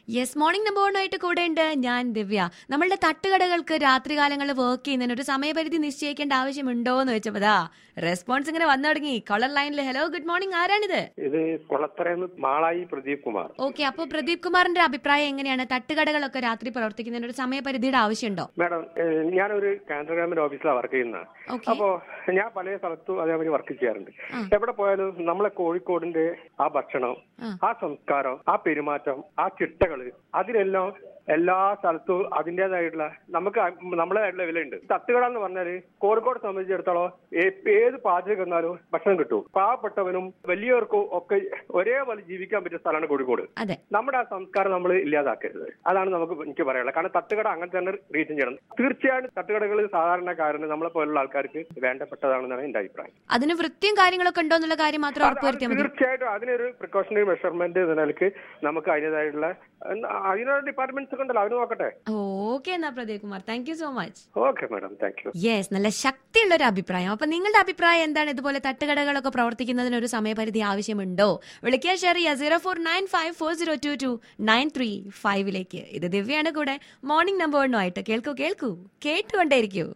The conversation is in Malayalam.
യെസ് മോർണിംഗ് നമ്പോണായിട്ട് കൂടെ ഉണ്ട് ഞാൻ ദിവ്യ നമ്മളുടെ തട്ടുകടകൾക്ക് രാത്രികാലങ്ങളിൽ വർക്ക് ചെയ്യുന്നതിന് ഒരു സമയപരിധി നിശ്ചയിക്കേണ്ട ആവശ്യമുണ്ടോ എന്ന് വെച്ചപ്പോതാ റെസ്പോൺസ് ഇങ്ങനെ വന്നു തുടങ്ങി കോളർ ലൈനിൽ ഹലോ ഗുഡ് മോർണിംഗ് ആരാണിത് ഇത് കുളത്തറയെന്ന് മാളായി പ്രദീപ് കുമാർ ഓക്കെ അപ്പൊ പ്രദീപ് കുമാറിന്റെ അഭിപ്രായം എങ്ങനെയാണ് തട്ടുകടകളൊക്കെ രാത്രി പ്രവർത്തിക്കുന്നതിന് ഒരു സമയപരിധിയുടെ ആവശ്യമുണ്ടോ മാഡം ഏഹ്, ഞാനൊരു കാനറ ഗവൺമെന്റ് ഓഫീസിലാണ് വർക്ക് ചെയ്യുന്നത് ഓക്കെ അപ്പോ ഞാൻ പല സ്ഥലത്തും അതേമാതിരി വർക്ക് ചെയ്യാറുണ്ട് എവിടെ പോയാലും നമ്മളെ കോഴിക്കോടിന്റെ ആ ഭക്ഷണം ആ. ആ സംസ്കാരം ആ പെരുമാറ്റം ആ ചിട്ടകള് അതിലെല്ലാം എല്ലാ സ്ഥലത്തും അതിന്റേതായിട്ടുള്ള നമുക്ക് അ- നമ്മളേതായിട്ടുള്ള വിലയുണ്ട് തട്ടുകട എന്ന് പറഞ്ഞാല് കോഴിക്കോട് സംബന്ധിച്ചിടത്തോളം ഏ- ഏത് പാചകം വന്നാലും ഭക്ഷണം കിട്ടും പാവപ്പെട്ടവനും വലിയവർക്കും ഒക്കെ ഒരേപോലെ ജീവിക്കാൻ പറ്റിയ സ്ഥലമാണ് കോഴിക്കോട് അതെ നമ്മുടെ ആ സംസ്കാരം നമ്മൾ ഇല്ലാതാക്കരുത് അതാണ് നമുക്ക് എനിക്ക് പറയാനുള്ളത് കാരണം തട്ടുകട അങ്ങനെ തന്നെ റീച്ചും ചെയ്യണം തീർച്ചയായും തട്ടുകടകൾ സാധാരണക്കാരന് നമ്മളെ പോലുള്ള ആൾക്കാർക്ക് വേണ്ടപ്പെട്ടതാണെന്നാണ് എന്റെ അഭിപ്രായം അതിന് വൃത്തിയും കാര്യങ്ങളൊക്കെ ഉണ്ടോ എന്നുള്ള കാര്യം മാത്രം അത് ഉറപ്പുവരുത്തിയാൽ മതി തീർച്ചയായിട്ടും അതിനൊരു പ്രിക്കോഷണറി മെഷർമെന്റ് എന്ന നിലയ്ക്ക് നമുക്ക് അതിൻ്റെതായിട്ടുള്ള അതിനുള്ള ഡിപ്പാർട്ട്മെന്റ്സ് ഒക്കെ ഉണ്ടല്ലോ അവർ നോക്കട്ടെ ഓക്കെ എന്നാ Pradeep Kumar thank you so much okay madam thank you yes നല്ല ശക്തിയുള്ള ഒരു അഭിപ്രായം അപ്പൊ നിങ്ങളുടെ അഭിപ്രായം എന്താണ് ഇതുപോലെ തട്ടുകടകളൊക്കെ പ്രവർത്തിക്കുന്നതിന് ഒരു സമയപരിധി ആവശ്യമുണ്ടോ വിളിക്കുക ഷെയർ ചെയ്യുക zero four nine five four zero two two nine three ഫൈവിലേക്ക് ഇത് ദിവ്യാണ് കൂടെ മോർണിംഗ് നമ്പർ ആയിട്ട് കേൾക്കൂ കേൾക്കൂ കേട്ടുകൊണ്ടേയിരിക്കൂ